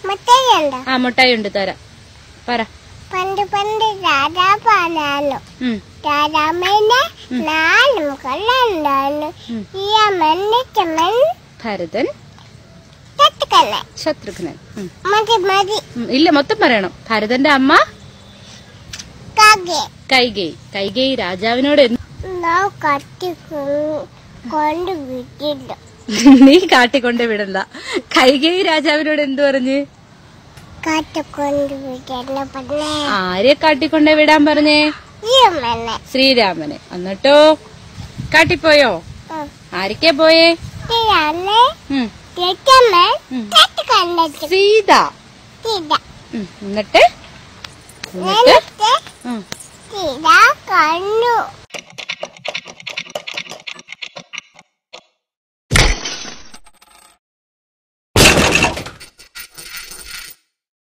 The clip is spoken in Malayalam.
മുട്ടയുണ്ടോ ആ മുട്ടായി ഉണ്ട് തരാം പറ പണ്ട് പണ്ട് രാജാ പാലാലോ ഉം, രാജാമ്മേനെ നാല് മക്കളുണ്ടായിരുന്നു ഉം. ഈ അമ്മന്റെ ചമ്മൻ ഭരതൻ തട്ടുക്കന്നെ ശത്രുഘ്നൻ ഉം, മതി മതി ഉം, ഇല്ല മൊത്തം പറയണം ഭരതന്റെ അമ്മ കാകെ കൈകേയി കൈകേയി രാജാവിനോട് എന്ത് നാ കത്തി കൊണ്ട് വിട്ടില്ല നീ കാട്ടിക്കൊണ്ട് വിടണ്ട കൈകേയി രാജാവിനോട് എന്തു പറഞ്ഞ് കാട്ടിക്കൊണ്ട് വിട്ടില്ല പറഞ്ഞേ ആരെ കാട്ടിക്കൊണ്ടേ വിടാൻ പറഞ്ഞേ ഈ അമ്മനെ ശ്രീരാമന് എന്നിട്ടോ കാട്ടിപ്പോയോ ഉം. ആരൊക്കെ പോയേ ഈ അമ്മ ഉം, ചേച്ചമ്മൻ ഉം. തട്ടുക്കന്നെ സീത ചെയ്ത ഉം, എന്നിട്ട് എന്നിട്ട് എന്നിട്ട് ഉം, ചെയ്ത കണ്ണു